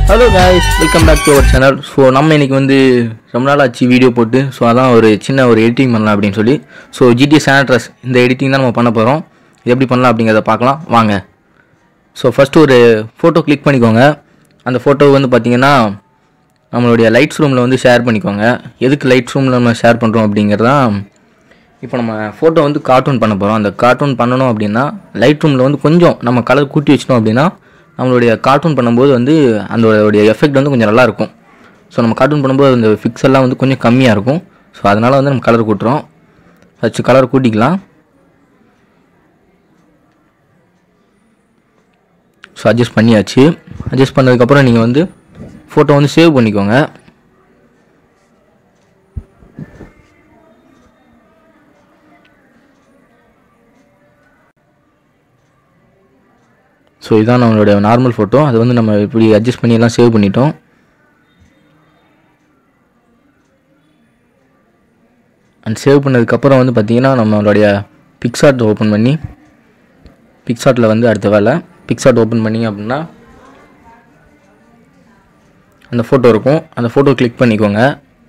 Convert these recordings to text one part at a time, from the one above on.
hello guys welcome back to our channel so நம்ம இன்னைக்கு வந்து ரொம்ப நாள் ஆச்சு வீடியோ போட்டு ஸோ அதான் ஒரு சின்ன ஒரு எடிட்டிங் பண்ணலாம் அப்படின்னு சொல்லி ஸோ ஜிடி சானட்ரஸ் இந்த எடிட்டிங் தான் நம்ம பண்ண போகிறோம் இது எப்படி பண்ணலாம் அப்படிங்கிறத பார்க்கலாம் வாங்க ஸோ ஃபஸ்ட்டு ஒரு ஃபோட்டோ கிளிக் பண்ணிக்கோங்க அந்த ஃபோட்டோ வந்து பார்த்தீங்கன்னா நம்மளுடைய லைட்ஸ் ரூமில் வந்து ஷேர் பண்ணிக்கோங்க எதுக்கு லைட்ஸ் ரூமில் நம்ம ஷேர் பண்ணுறோம் அப்படிங்கிறதான் இப்போ நம்ம ஃபோட்டோ வந்து கார்ட்டூன் பண்ண போகிறோம் அந்த கார்ட்டூன் பண்ணணும் அப்படின்னா லைட் ரூமில் வந்து கொஞ்சம் நம்ம கலர் கூட்டி வச்சிட்டோம் அப்படின்னா நம்மளுடைய கார்ட்டூன் பண்ணும்போது வந்து அதோடைய எஃபெக்ட் வந்து கொஞ்சம் நல்லா இருக்கும் ஸோ நம்ம கார்ட்டூன் பண்ணும்போது அந்த ஃபிக்ஸ் எல்லாம் வந்து கொஞ்சம் கம்மியாக இருக்கும் ஸோ அதனால் வந்து நம்ம கலர் கூட்டுறோம் ஃபஸ்ட்டு கலர் கூட்டிக்கலாம் ஸோ அட்ஜஸ்ட் பண்ணியாச்சு அட்ஜஸ்ட் பண்ணதுக்கப்புறம் நீங்கள் வந்து ஃபோட்டோ வந்து சேவ் பண்ணிக்கோங்க ஸோ இதான் நம்மளுடைய நார்மல் ஃபோட்டோ அது வந்து நம்ம இப்படி அட்ஜஸ்ட் பண்ணி எல்லாம் சேவ் பண்ணிட்டோம் அண்ட் சேவ் பண்ணதுக்கப்புறம் வந்து பார்த்தீங்கன்னா நம்மளுடைய பிக்சார்ட் ஓப்பன் பண்ணி பிக்சார்ட்டில் வந்து அடுத்த வேலை பிக்சார்ட் ஓப்பன் பண்ணி அப்படின்னா அந்த ஃபோட்டோ இருக்கும் அந்த ஃபோட்டோ கிளிக் பண்ணிக்கோங்க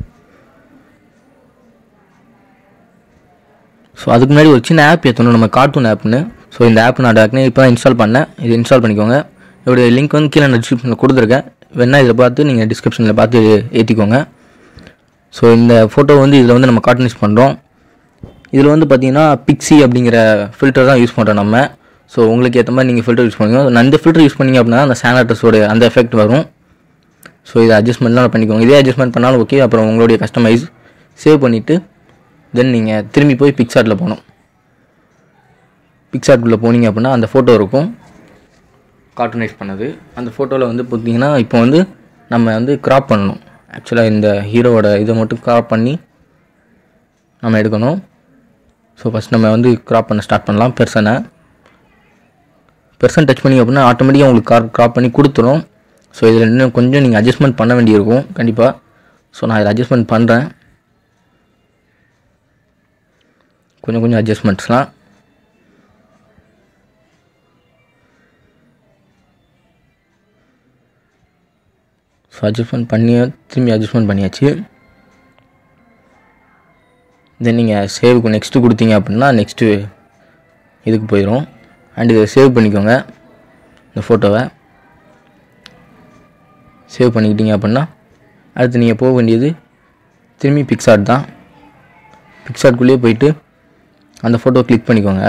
ஸோ அதுக்கு முன்னாடி ஒரு சின்ன ஆப் ஏற்றணும் நம்ம கார்ட்டூன் ஆப்னு ஸோ இந்த ஆப் நான் டேரக்னே இப்போ தான் இன்ஸ்டால் பண்ணேன் இது இன்ஸ்டால் பண்ணிக்கோங்க இதோடைய லிங்க் வந்து கீழே நான் டிஸ்கிரிப்ஷனில் கொடுத்துருக்கேன் வேணா இதில் பார்த்து நீங்கள் டிஸ்கிரிப்ஷனில் பார்த்து ஏற்றிக்கோங்க ஸோ இந்த ஃபோட்டோ வந்து இதில் வந்து நம்ம கார்ட்டூனைஸ் பண்ணுறோம் இதில் வந்து பார்த்தீங்கன்னா பிக்ஸி அப்படிங்கிற ஃபில்டர் தான் யூஸ் பண்ணுறோம் நம்ம ஸோ உங்களுக்கு ஏற்ற மாதிரி நீங்கள் ஃபில்டர் யூஸ் பண்ணுங்க நான் இந்த ஃபில்டர் யூஸ் பண்ணீங்க அப்படின்னா அந்த சானாட்டஸோட அந்த எஃபெக்ட் வரும் ஸோ இதை அட்ஜஸ்ட்மெண்ட்லாம் பண்ணிக்கோங்க இதே அட்ஜஸ்ட்மெண்ட் பண்ணாலும் ஓகே அப்புறம் உங்களுடைய கஸ்டமைஸ் சேவ் பண்ணிவிட்டு தென் நீங்கள் திரும்பி போய் பிக்சார்ட்டில் போகணும் பிக்சார்ட்குள்ளே போனீங்க அப்படின்னா அந்த ஃபோட்டோ இருக்கும் கார்ட்டூனைஸ் பண்ணது அந்த ஃபோட்டோவில் வந்து பார்த்தீங்கன்னா இப்போ வந்து நம்ம வந்து கிராப் பண்ணணும் ஆக்சுவலாக இந்த ஹீரோவோட இதை மட்டும் கிராப் பண்ணி நம்ம எடுக்கணும் ஸோ ஃபஸ்ட் நம்ம வந்து கிராப் பண்ண ஸ்டார்ட் பண்ணலாம் பெர்சனை பெர்சன் டச் பண்ணி அப்படின்னா ஆட்டோமேட்டிக்காக உங்களுக்கு கார் கிராப் பண்ணி கொடுத்துரும் ஸோ இதில் இன்னும் கொஞ்சம் நீங்கள் அட்ஜஸ்ட்மெண்ட் பண்ண வேண்டியிருக்கும் கண்டிப்பாக ஸோ நான் இதில் அட்ஜஸ்ட்மெண்ட் பண்ணுறேன் கொஞ்சம் கொஞ்சம் அட்ஜஸ்ட்மெண்ட்ஸ்லாம் ஸோ அட்ஜஸ்ட்மெண்ட் பண்ணி திரும்பி அட்ஜஸ்ட்மெண்ட் பண்ணியாச்சு தென் நீங்கள் சேவுக்கு நெக்ஸ்ட்டு கொடுத்தீங்க அப்படின்னா நெக்ஸ்ட்டு இதுக்கு போயிடும் அண்ட் இதை சேவ் பண்ணிக்கோங்க இந்த ஃபோட்டோவை சேவ் பண்ணிக்கிட்டீங்க அப்படின்னா அடுத்து நீங்கள் போக வேண்டியது திரும்பி பிக்சார்ட் தான் பிக்சார்ட்குள்ளேயே போயிட்டு அந்த ஃபோட்டோ கிளிக் பண்ணிக்கோங்க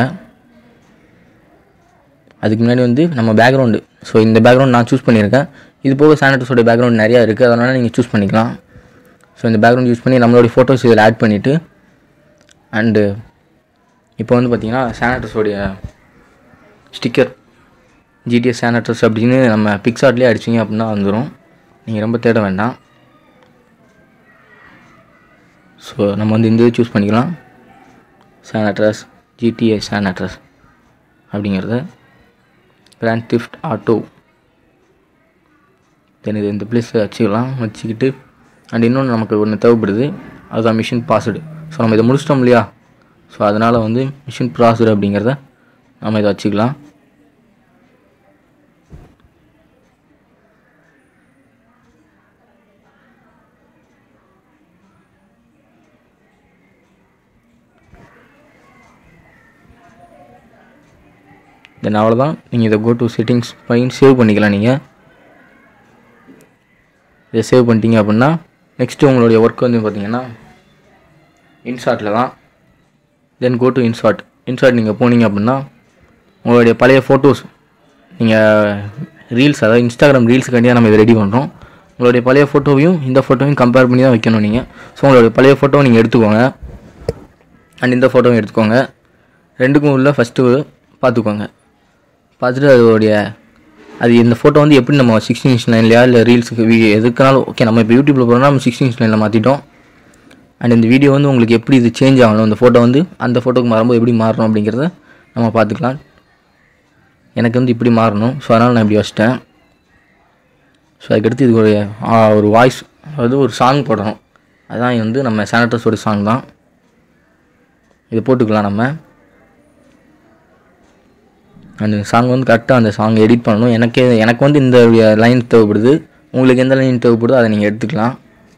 அதுக்கு முன்னாடி வந்து நம்ம பேக்ரவுண்டு ஸோ இந்த பேக்ரவுண்ட் நான் சூஸ் பண்ணியிருக்கேன் இது போக சானிட்டஸோட பேக்ரவுண்ட் நிறையா இருக்குது அதனால் நீங்கள் சூஸ் பண்ணிக்கலாம் ஸோ இந்த பேக்ரவுண்ட் யூஸ் பண்ணி நம்மளுடைய ஃபோட்டோஸ் இதில் ஆட் பண்ணிவிட்டு அண்டு இப்போ வந்து பார்த்தீங்கன்னா சானிட்டஸோடைய ஸ்டிக்கர் ஜிடிஎஸ் சானிட்டர்ஸ் அப்படின்னு நம்ம பிக்சார்ட்லேயே அடிச்சிங்க அப்படின்னா வந்துடும் நீங்கள் ரொம்ப தேட வேண்டாம் ஸோ நம்ம வந்து இந்த இது சூஸ் பண்ணிக்கலாம் சானிட்டர்ஸ் ஜிடிஏ சானிட்டர்ஸ் அப்படிங்கிறத கிராண்ட் திஃப்ட் ஆட்டோ தென் இது இந்த பிளேஸ் வச்சுக்கலாம் வச்சுக்கிட்டு அண்ட் இன்னொன்று நமக்கு ஒன்று தேவைப்படுது அதுதான் மிஷின் பாஸ்வேர்டு ஸோ நம்ம இதை முடிச்சிட்டோம் இல்லையா ஸோ அதனால் வந்து மிஷின் பாஸ்வேர்டு அப்படிங்கிறத நம்ம இதை வச்சுக்கலாம் தென் அவ்வளோதான் நீங்கள் இதை கோ டு செட்டிங்ஸ் பண்ணி சேவ் பண்ணிக்கலாம் நீங்கள் இதை சேவ் பண்ணிட்டீங்க அப்படின்னா நெக்ஸ்ட்டு உங்களுடைய ஒர்க் வந்து பார்த்தீங்கன்னா இன்ஷாட்டில் தான் then go to InShot InShot நீங்கள் போனீங்க அப்படின்னா உங்களுடைய பழைய ஃபோட்டோஸ் நீங்கள் ரீல்ஸ் அதாவது இன்ஸ்டாகிராம் ரீல்ஸுக்காண்டியாக நம்ம இதை ரெடி பண்ணுறோம் உங்களுடைய பழைய ஃபோட்டோவையும் இந்த ஃபோட்டோவையும் கம்பேர் பண்ணி தான் வைக்கணும் நீங்கள் ஸோ உங்களுடைய பழைய ஃபோட்டோவை நீங்கள் எடுத்துக்கோங்க அண்ட் இந்த ஃபோட்டோவும் எடுத்துக்கோங்க ரெண்டுக்கும் உள்ள ஃபஸ்ட்டு பார்த்துக்கோங்க பார்த்துட்டு அதோடைய அது இந்த ஃபோட்டோ வந்து எப்படி நம்ம சிக்ஸ்டீன் இன்ச் லைன்லையா இல்லை ரீல்ஸுக்கு வீடியோ எதுக்குனாலும் ஓகே நம்ம இப்போ யூடியூப்பில் போகிறோம்னா நம்ம சிக்ஸ்டீன் இன்ச் லைனில் மாற்றிட்டோம் அண்ட் இந்த வீடியோ வந்து உங்களுக்கு எப்படி இது சேஞ்ச் ஆகணும் இந்த ஃபோட்டோ வந்து அந்த ஃபோட்டோக்கு மாறும்போது எப்படி மாறணும் அப்படிங்கிறத நம்ம பார்த்துக்கலாம் எனக்கு வந்து இப்படி மாறணும் ஸோ அதனால் நான் இப்படி வச்சிட்டேன் ஸோ அதுக்கடுத்து இது ஒரு ஆ, ஒரு வாய்ஸ் அதாவது ஒரு சாங் போடணும் அதான் வந்து நம்ம சானிட்டர்ஸோட சாங் தான் இதை போட்டுக்கலாம் நம்ம அந்த சாங் வந்து கரெக்டாக அந்த சாங் எடிட் பண்ணணும் எனக்கே எனக்கு வந்து இந்த லைன் தேவைப்படுது உங்களுக்கு எந்த லைன் தேவைப்படுதோ அதை நீங்கள் எடுத்துக்கலாம்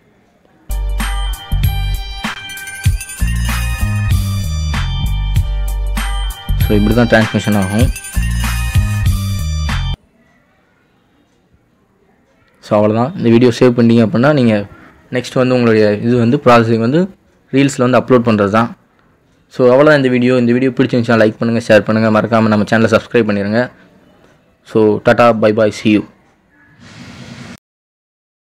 ஸோ இப்படி தான் டிரான்ஸ்மிஷன் ஆகும் ஸோ அவ்வளோதான் இந்த வீடியோ சேவ் பண்ணிட்டீங்க அப்படின்னா நீங்கள் நெக்ஸ்ட் வந்து உங்களுடைய இது வந்து ப்ராசஸிங் வந்து ரீல்ஸில் வந்து அப்லோட் பண்ணுறது தான் ஸோ அவ்வளோதான் இந்த வீடியோ இந்த வீடியோ பிடிச்சிருந்துச்சுன்னா லைக் பண்ணுங்கள் ஷேர் பண்ணுங்கள் மறக்காமல் நம்ம சேனலை சப்ஸ்கிரைப் பண்ணிடுங்க so tata bye bye see you